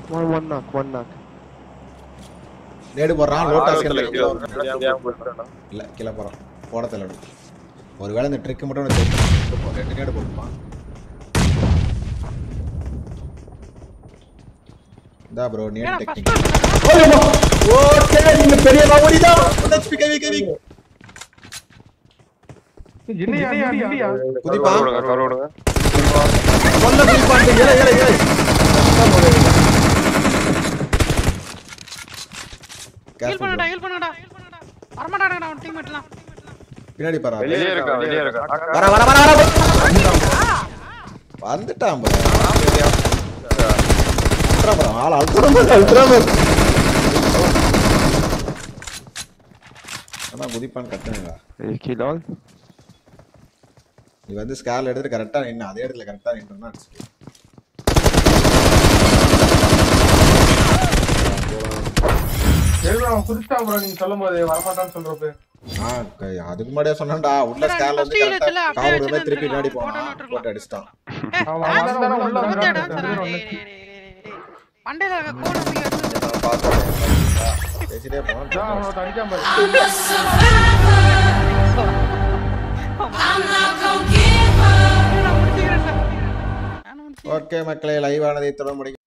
One, one knock, one knock. நேடு போடுறான் லோட்டாஸ் கிட்ட ஆரோக்கியம் கீழே வரும். தெரியாம போயிட்டானா? இல்ல கீழே போறான் போட தெரியல ஒருவேளை இந்த ட்ரிக் மட்டும் உனக்கு தெரியும். ரெண்டு நேடு போட்டுப்பான் இந்தா ப்ரோ நேடு டெக்னிக் ஓகே நீங்க பெரிய மாமூலி தான் ஹெச்பி கவி கவி இல்லையா இல்லையா குதிப்பா. கவர் விடுங்க, கவர் விடுங்க. கொல்ல குதிப்பான் ஏல ஏல ஏல ஹீல் பண்ணுடா ஹீல் பண்ணுடா வரமாட்டாடா அவன் டீம்மேட்லாம் பின்னாடி பாரு வெளியே இருக்கா, வெளியே இருக்கா. வர வர வர வர வந்துட்டான் bro. அல்ட்ரா bro, ஆள் அல்ட்ரா bro, அல்ட்ரா bro. ஆனா குதிப்பான்னு கத்துனேடா You kill all? நீ வந்து ஸ்கேல் எடுத்து கரெக்டா நின்னு அதே இடத்துல கரெக்டா நின்னா எழுத அவன் குதிச்சான் ப்ரோ நீங்க சொல்லும் போது வரமாட்டான்னு சொல்றப்ப அதுக்கு முன்னாடியே சொன்னேன்டா உள்ள இல்லடா, ஸ்கேல் வந்து first கரெக்டா இல்ல, அப்படியே காவுல போய் வச்சுட்டு திருப்பி பின்னாடி போட்டு போனா விட்டுருக்கலாம். போட்டு அடிச்சிட்டான் அவன் வந்தானே உள்ள வந்துடா வந்தான் சரா டேய் டேய் டேய் டேய் மண்டையில இருக்க கோடு தூக்கி எடுத்து நான் பார்த்தேன் பேசிட்டே போனான் அவனோட அடிக்காம பாரு. I'm a survivor. I'm not gonna give up. நான் முடிச்சுக்கிறேன் சார் நான் முடிச்சுக்கிறேன் ஓகே மக்களே லைவ் ஆனதை தொடர முடியும்